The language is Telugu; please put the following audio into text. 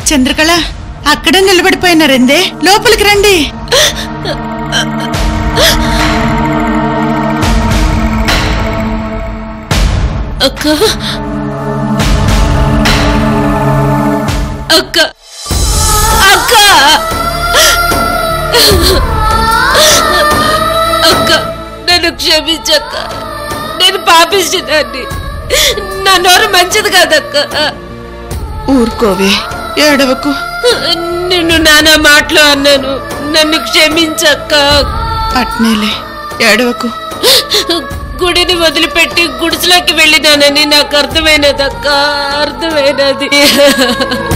చంద్రకళ అక్కడే నిలబడిపోయినారందే లోపలికి రండి అక్క అక్క అక్క అక్క నన్ను క్షమించక్క నేను పాపించినాన్ని నా నోరు మంచిది కాదక్క ఊరుకోవే ఏడవకు నిన్ను నానా మాటలు అన్నాను నన్ను క్షమించక్క అట్నేలే ఏడవకు గుడిని వదిలిపెట్టి గుడిసెలోకి వెళ్ళినానని నాకు అర్థమైనదక్క అర్థమైనది